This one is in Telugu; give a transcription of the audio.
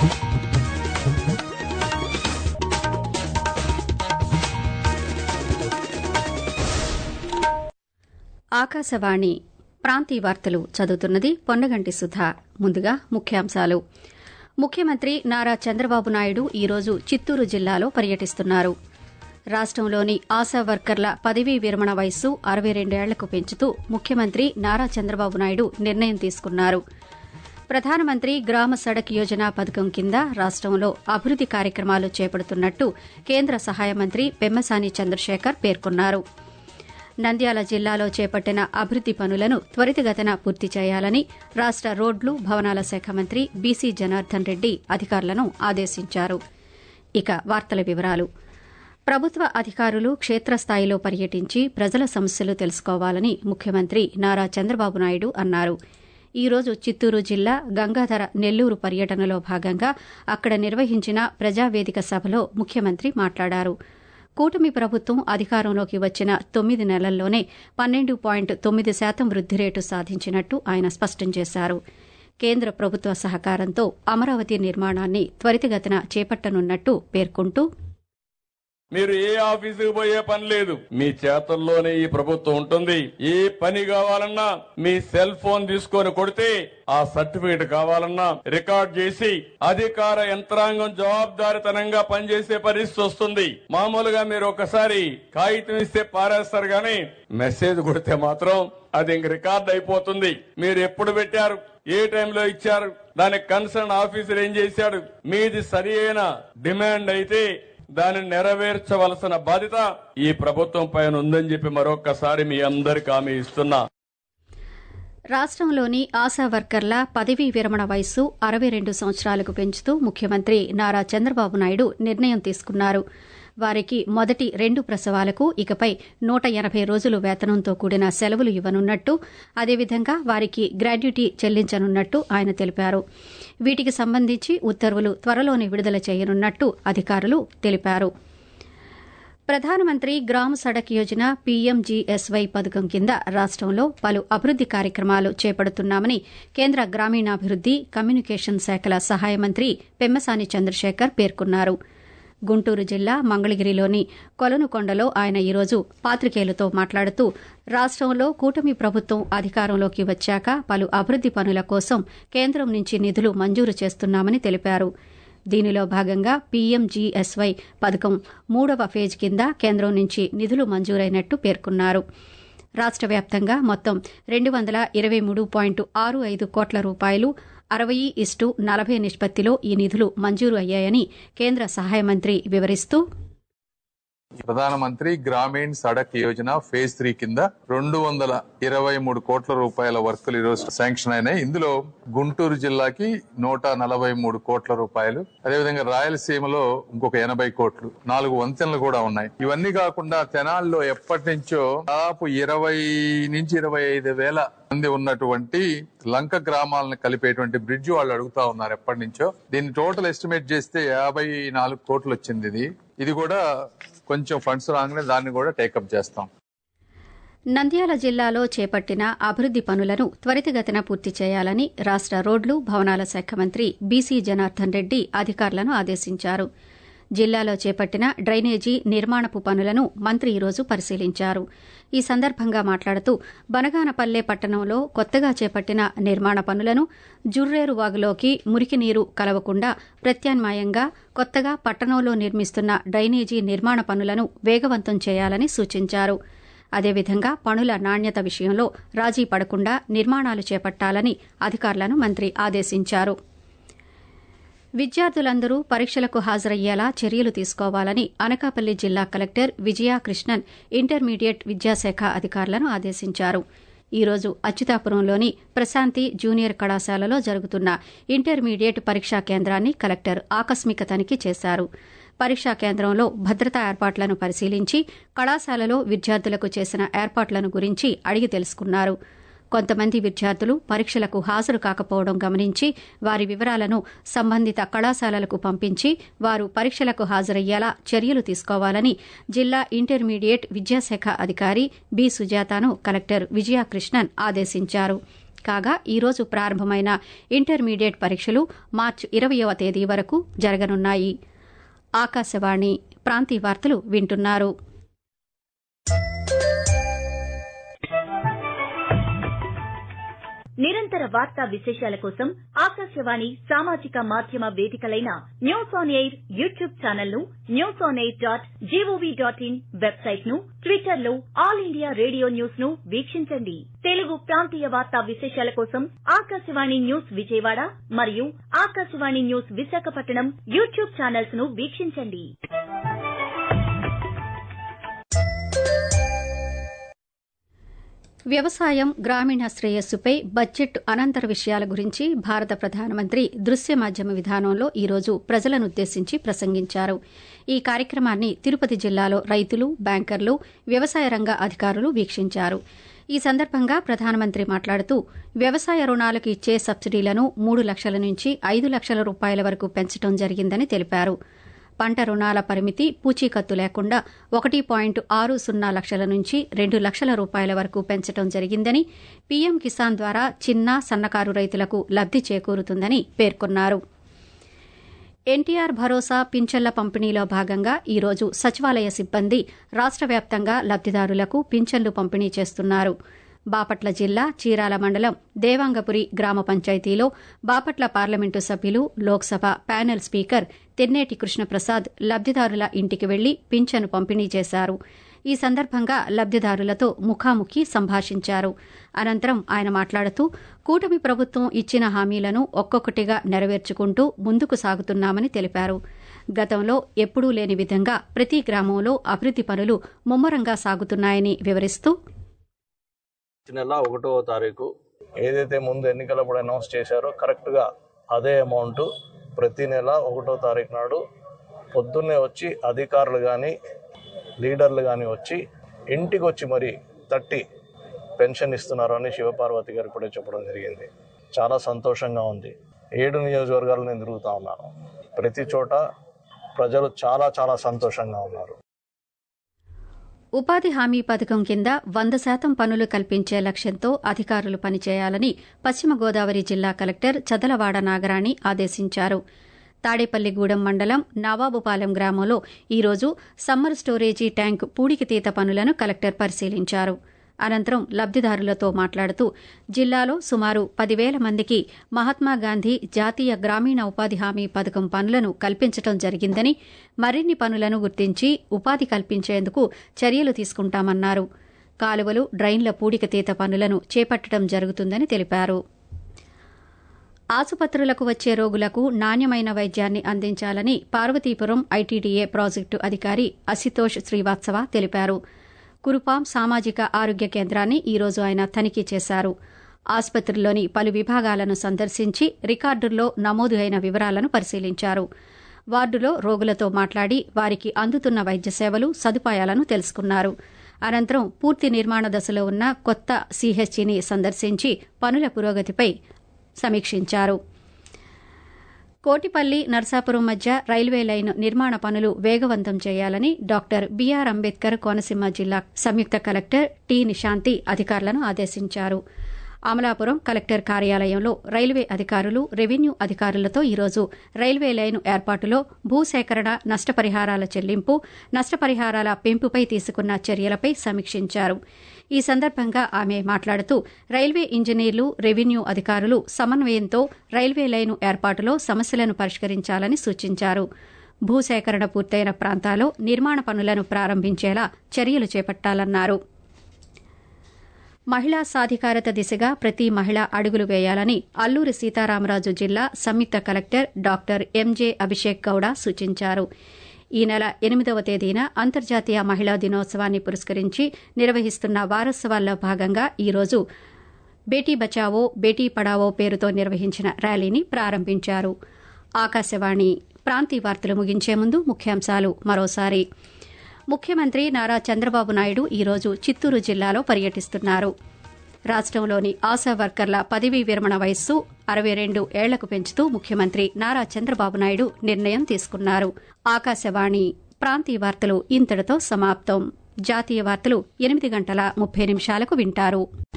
ఆకాశవాణి ప్రాంతీయ వార్తలు చదువుతున్నది పొన్నగంటి సుధా ముందుగా ముఖ్యాంశాలు ముఖ్యమంత్రి నారా చంద్రబాబు నాయుడు ఈరోజు చిత్తూరు జిల్లాలో పర్యటిస్తున్నారు రాష్టంలోని ఆశా వర్కర్ల పదవీ విరమణ వయస్సు అరవై రెండేళ్లకు పెంచుతూ ముఖ్యమంత్రి నారా చంద్రబాబు నాయుడు నిర్ణయం తీసుకున్నారు ప్రధానమంత్రి గ్రామ సడక్ యోజన పథకం కింద రాష్టంలో అభివృద్ది కార్యక్రమాలు చేపడుతున్నట్టు కేంద్ర సహాయ మంత్రి పెమ్మసాని చంద్రశేఖర్ పేర్కొన్నారు నంద్యాల జిల్లాలో చేపట్టిన అభివృద్ది పనులను త్వరితగతిన పూర్తి చేయాలని రాష్ట రోడ్లు భవనాల శాఖ మంత్రి బీసీ జనార్దన్ రెడ్డి అధికారులను ఆదేశించారు ఇక వార్తల వివరాలు ప్రభుత్వ అధికారులు క్షేత్రస్థాయిలో పర్యటించి ప్రజల సమస్యలు తెలుసుకోవాలని ముఖ్యమంత్రి నారా చంద్రబాబు నాయుడు అన్నారు ఈ రోజు చిత్తూరు జిల్లా గంగాధర నెల్లూరు పర్యటనలో భాగంగా అక్కడ నిర్వహించిన ప్రజావేదిక సభలో ముఖ్యమంత్రి మాట్లాడారు కూటమి ప్రభుత్వం అధికారంలోకి వచ్చిన తొమ్మిది నెలల్లోనే పన్నెండు పాయింట్ తొమ్మిది శాతం వృద్ది రేటు సాధించినట్టు ఆయన స్పష్టం చేశారు కేంద్ర ప్రభుత్వ సహకారంతో అమరావతి నిర్మాణాన్ని త్వరితగతిన చేపట్టనున్నట్టు పేర్కొంటూ మీరు ఏ ఆఫీసుకు పోయే పని లేదు మీ చేతుల్లోనే ఈ ప్రభుత్వం ఉంటుంది ఏ పని కావాలన్నా మీ సెల్ ఫోన్ తీసుకొని కొడితే ఆ సర్టిఫికేట్ కావాలన్నా రికార్డ్ చేసి అధికార యంత్రాంగం జవాబుదారితనంగా పనిచేసే పరిస్థితి వస్తుంది మామూలుగా మీరు ఒకసారి కాగితం ఇస్తే పారేస్తారు గాని మెసేజ్ కొడితే మాత్రం అది ఇంక రికార్డ్ అయిపోతుంది మీరు ఎప్పుడు పెట్టారు ఏ టైంలో ఇచ్చారు దానికి కన్సర్న్ ఆఫీసర్ ఏం చేశాడు మీది సరి అయిన డిమాండ్ అయితే దానిని నెరవేర్చవలసిన బాధ్యత ఈ ప్రభుత్వం పైన ఉందని చెప్పి మరొక్కసారి మీ అందరికి హామీ ఇస్తున్నా రాష్టంలోని ఆశా వర్కర్ల పదవీ విరమణ వయస్సు అరవై రెండు సంవత్సరాలకు పెంచుతూ ముఖ్యమంత్రి నారా చంద్రబాబు నాయుడు నిర్ణయం తీసుకున్నారు వారికి మొదటి రెండు ప్రసవాలకు ఇకపై నూట ఎనబై రోజులు వేతనంతో కూడిన సెలవులు ఇవ్వనున్నట్టు అదేవిధంగా వారికి గ్రాడ్యుటీ చెల్లించనున్నట్టు ఆయన తెలిపారు వీటికి సంబంధించి ఉత్తర్వులు త్వరలోనే విడుదల చేయనున్నట్టు అధికారులు తెలిపారు ప్రధానమంత్రి గ్రామ సడక్ యోజన పీఎంజీఎస్వై పథకం కింద రాష్టంలో పలు అభివృద్ది కార్యక్రమాలు చేపడుతున్నామని కేంద్ర గ్రామీణాభివృద్ది కమ్యూనికేషన్ శాఖల సహాయ మంత్రి పెమ్మసాని చంద్రశేఖర్ పేర్కొన్నారు గుంటూరు జిల్లా మంగళగిరిలోని కొలనుకొండలో ఆయన ఈరోజు పాతికేయులతో మాట్లాడుతూ రాష్టంలో కూటమి ప్రభుత్వం అధికారంలోకి వచ్చాక పలు అభివృద్ది పనుల కోసం కేంద్రం నుంచి నిధులు మంజూరు చేస్తున్నామని తెలిపారు దీనిలో భాగంగా పీఎంజీఎస్వై పథకం మూడవ ఫేజ్ కింద కేంద్రం నుంచి నిధులు మంజూరైనట్టు పేర్కొన్నారు రాష్ట వ్యాప్తంగా మొత్తం రెండు వందల ఇరవై మూడు పాయింట్ ఆరు ఐదు కోట్ల రూపాయలు అరవై ఇస్టు నలభై నిష్పత్తిలో ఈ నిధులు మంజూరు అయ్యాయని కేంద్ర సహాయ మంత్రి వివరిస్తూ ప్రధానమంత్రి గ్రామీణ్ సడక్ యోజన ఫేజ్ త్రీ కింద రెండు వందల ఇరవై మూడు కోట్ల రూపాయల వర్కులు ఈరోజు శాంక్షన్ అయినాయి ఇందులో గుంటూరు జిల్లాకి నూట నలభై మూడు కోట్ల రూపాయలు అదేవిధంగా రాయలసీమలో ఇంకొక ఎనభై కోట్లు నాలుగు వంతెనలు కూడా ఉన్నాయి ఇవన్నీ కాకుండా తెనాల్లో ఎప్పటి నుంచో దాదాపు ఇరవై నుంచి ఇరవై ఐదు వేల మంది ఉన్నటువంటి లంక గ్రామాలను కలిపేటువంటి బ్రిడ్జ్ వాళ్ళు అడుగుతా ఉన్నారు ఎప్పటి నుంచో దీన్ని టోటల్ ఎస్టిమేట్ చేస్తే యాభై నాలుగు కోట్లు వచ్చింది ఇది ఇది కూడా కొంచెం ఫండ్స్ రాగానే దాన్ని కూడా టేకప్ చేస్తాం నంద్యాల జిల్లాలో చేపట్టిన అభివృద్ది పనులను త్వరితగతిన పూర్తి చేయాలని రాష్ట రోడ్లు భవనాల శాఖ మంత్రి బీసీ జనార్దన్ రెడ్డి అధికారులను ఆదేశించారు జిల్లాలో చేపట్టిన డ్రైనేజీ నిర్మాణపు పనులను మంత్రి ఈరోజు పరిశీలించారు ఈ సందర్భంగా మాట్లాడుతూ బనగానపల్లె పట్టణంలో కొత్తగా చేపట్టిన నిర్మాణ పనులను జుర్రేరు వాగులోకి మురికి నీరు కలవకుండా ప్రత్యామ్నాయంగా కొత్తగా పట్టణంలో నిర్మిస్తున్న డ్రైనేజీ నిర్మాణ పనులను వేగవంతం చేయాలని సూచించారు అదేవిధంగా పనుల నాణ్యత విషయంలో రాజీ పడకుండా నిర్మాణాలు చేపట్టాలని అధికారులను మంత్రి ఆదేశించారు విద్యార్థులందరూ పరీక్షలకు హాజరయ్యేలా చర్యలు తీసుకోవాలని అనకాపల్లి జిల్లా కలెక్టర్ విజయా కృష్ణన్ ఇంటర్మీడియట్ విద్యాశాఖ అధికారులను ఆదేశించారు ఈ రోజు అచ్యుతాపురంలోని ప్రశాంతి జూనియర్ కళాశాలలో జరుగుతున్న ఇంటర్మీడియట్ పరీక్షా కేంద్రాన్ని కలెక్టర్ ఆకస్మిక తనిఖీ చేశారు పరీక్షా కేంద్రంలో భద్రతా ఏర్పాట్లను పరిశీలించి కళాశాలలో విద్యార్థులకు చేసిన ఏర్పాట్లను గురించి అడిగి తెలుసుకున్నారు కొంతమంది విద్యార్థులు పరీక్షలకు హాజరు కాకపోవడం గమనించి వారి వివరాలను సంబంధిత కళాశాలలకు పంపించి వారు పరీక్షలకు హాజరయ్యేలా చర్యలు తీసుకోవాలని జిల్లా ఇంటర్మీడియట్ విద్యాశాఖ అధికారి బి సుజాతను కలెక్టర్ విజయకృష్ణన్ ఆదేశించారు కాగా ఈరోజు ప్రారంభమైన ఇంటర్మీడియట్ పరీక్షలు మార్చి ఇరవయవ తేదీ వరకు జరగనున్నాయి ఆకాశవాణి ప్రాంతీయ వార్తలు వింటున్నారు నిరంతర వార్తా విశేషాల కోసం ఆకాశవాణి సామాజిక మాధ్యమ వేదికలైన news on air YouTube channel ను news on air dot G O V dot in website ను ట్విట్టర్ లో ఆల్ ఇండియా రేడియో న్యూస్ ను వీక్షించండి తెలుగు ప్రాంతీయ వార్తా విశేషాల కోసం ఆకాశవాణి న్యూస్ విజయవాడ మరియు Akashvani news Visakhapatnam YouTube channels ను వీక్షించండి వ్యవసాయం గ్రామీణ శ్రేయస్సుపై బడ్జెట్ అనంతర విషయాల గురించి భారత ప్రధానమంత్రి దృశ్య మాధ్యమ విధానంలో ఈరోజు ప్రజలనుద్దేశించి ప్రసంగించారు ఈ కార్యక్రమాన్ని తిరుపతి జిల్లాలో రైతులు బ్యాంకర్లు వ్యవసాయ రంగ అధికారులు వీక్షించారు ఈ సందర్భంగా ప్రధానమంత్రి మాట్లాడుతూ వ్యవసాయ రుణాలకు ఇచ్చే సబ్సిడీలను మూడు లక్షల నుంచి ఐదు లక్షల రూపాయల వరకు పెంచడం జరిగిందని తెలిపారు పంట రుణాల పరిమితి పూచీకత్తు లేకుండా ఒకటి పాయింట్ ఆరు సున్నా లక్షల నుంచి రెండు లక్షల రూపాయల వరకు పెంచడం జరిగిందని పీఎం కిసాన్ ద్వారా చిన్న సన్నకారు రైతులకు లబ్ది చేకూరుతుందని పేర్కొన్నారు ఎన్టీఆర్ భరోసా పింఛన్ల పంపిణీలో భాగంగా ఈరోజు సచివాలయ సిబ్బంది రాష్ట వ్యాప్తంగా లబ్దిదారులకు పింఛన్లు పంపిణీ చేస్తున్నారు బాపట్ల జిల్లా చీరాల మండలం దేవాంగపురి గ్రామ పంచాయతీలో బాపట్ల పార్లమెంటు సభ్యులు లోక్సభ ప్యానెల్ స్పీకర్ తెన్నేటి కృష్ణప్రసాద్ లబ్దిదారుల ఇంటికి వెళ్లి పింఛను పంపిణీ చేశారు ఈ సందర్భంగా లబ్దిదారులతో ముఖాముఖి సంభాషించారు అనంతరం ఆయన మాట్లాడుతూ కూటమి ప్రభుత్వం ఇచ్చిన హామీలను ఒక్కొక్కటిగా నెరవేర్చుకుంటూ ముందుకు సాగుతున్నామని తెలిపారు గతంలో ఎప్పుడూ లేని విధంగా ప్రతి గ్రామంలో అభివృద్ది పనులు ముమ్మరంగా సాగుతున్నాయని వివరిస్తూ నెల ఒకటో తారీఖు ఏదైతే ముందు ఎన్నికలప్పుడు అనౌన్స్ చేశారో కరెక్ట్గా అదే అమౌంట్ ప్రతి నెల ఒకటో తారీఖు నాడు పొద్దున్నే వచ్చి అధికారులు కానీ లీడర్లు కానీ వచ్చి ఇంటికి వచ్చి మరి తట్టి పెన్షన్ ఇస్తున్నారు అని శివపార్వతి గారు ఇప్పుడే చెప్పడం జరిగింది చాలా సంతోషంగా ఉంది ఏడు నియోజకవర్గాలు నేను తిరుగుతా ఉన్నాను ప్రతి చోట ప్రజలు చాలా చాలా సంతోషంగా ఉన్నారు ఉపాధి హామీ పథకం కింద వంద శాతం పనులు కల్పించే లక్ష్యంతో అధికారులు పనిచేయాలని పశ్చిమ గోదావరి జిల్లా కలెక్టర్ చదలవాడ నాగరాణి ఆదేశించారు తాడేపల్లిగూడెం మండలం నవాబుపాలెం గ్రామంలో ఈరోజు సమ్మర్ స్టోరేజీ ట్యాంక్ పూడికితీత పనులను కలెక్టర్ పరిశీలించారు అనంతరం లబ్దిదారులతో మాట్లాడుతూ జిల్లాలో సుమారు పదివేల మందికి మహాత్మాగాంధీ జాతీయ గ్రామీణ ఉపాధి హామీ పథకం పనులను కల్పించడం జరిగిందని మరిన్ని పనులను గుర్తించి ఉపాధి కల్పించేందుకు చర్యలు తీసుకుంటామన్నారు కాలువలు డ్రైన్ల పూడికతీత పనులను చేపట్టడం జరుగుతుందని తెలిపారు ఆసుపత్రులకు వచ్చే రోగులకు నాణ్యమైన వైద్యాన్ని అందించాలని పార్వతీపురం ఐటీడీఏ ప్రాజెక్టు అధికారి అశితోష్ శ్రీవాత్సవ తెలిపారు కురుపాం సామాజిక ఆరోగ్య కేంద్రాన్ని ఈరోజు ఆయన తనిఖీ చేశారు ఆసుపత్రిలోని పలు విభాగాలను సందర్శించి రికార్డుల్లో నమోదు అయిన వివరాలను పరిశీలించారు వార్డులో రోగులతో మాట్లాడి వారికి అందుతున్న వైద్య సేవలు సదుపాయాలను తెలుసుకున్నారు అనంతరం పూర్తి నిర్మాణ దశలో ఉన్న కొత్త సీహెచ్సీని సందర్శించి పనుల పురోగతిపై సమీక్షించారు కోటిపల్లి నర్సాపురం మధ్య రైల్వే లైన్ నిర్మాణ పనులు వేగవంతం చేయాలని డాక్టర్ బీఆర్ అంబేద్కర్ కోనసీమ జిల్లా సంయుక్త కలెక్టర్ టి నిశాంతి అధికారులను ఆదేశించారు అమలాపురం కలెక్టర్ కార్యాలయంలో రైల్వే అధికారులు రెవెన్యూ అధికారులతో ఈరోజు రైల్వే లైన్ ఏర్పాటులో భూసేకరణ నష్టపరిహారాల చెల్లింపు నష్టపరిహారాల పెంపుపై తీసుకున్న చర్యలపై సమీక్షించారు ఈ సందర్భంగా ఆమె మాట్లాడుతూ రైల్వే ఇంజనీర్లు రెవెన్యూ అధికారులు సమన్వయంతో రైల్వే లైను ఏర్పాటులో సమస్యలను పరిష్కరించాలని సూచించారు భూసేకరణ పూర్తయిన ప్రాంతాల్లో నిర్మాణ పనులను ప్రారంభించేలా చర్యలు చేపట్టాలన్నారు మహిళా సాధికారత దిశగా ప్రతి మహిళ అడుగులు వేయాలని అల్లూరి సీతారామరాజు జిల్లా సంయుక్త collector doctor MJ Abhishek Gowda సూచించారు ఈ నెల ఎనిమిదవ తేదీన అంతర్జాతీయ మహిళా దినోత్సవాన్ని పురస్కరించి నిర్వహిస్తున్న వారోత్సవాల్లో భాగంగా ఈరోజు బేటీ బచావో బేటీ పడావో పేరుతో నిర్వహించిన ర్యాలీని ప్రారంభించారు ఆకాశవాణి ప్రాంతీయ వార్తలు ముగించే ముందు ముఖ్యాంశాలు మరోసారి ముఖ్యమంత్రి నారా చంద్రబాబు నాయుడు ఈరోజు చిత్తూరు జిల్లాలో పర్యటిస్తున్నారు రాష్టంలోని ఆశా వర్కర్ల పదవీ విరమణ వయస్సు అరవై రెండు ఏళ్లకు పెంచుతూ ముఖ్యమంత్రి నారా చంద్రబాబు నాయుడు నిర్ణయం తీసుకున్నారు ఆకాశవాణి ప్రాంతీయ వార్తలు ఇంతటితో సమాప్తం జాతీయ వార్తలు ఎనిమిది గంటల ముప్పై నిమిషాలకు వింటారు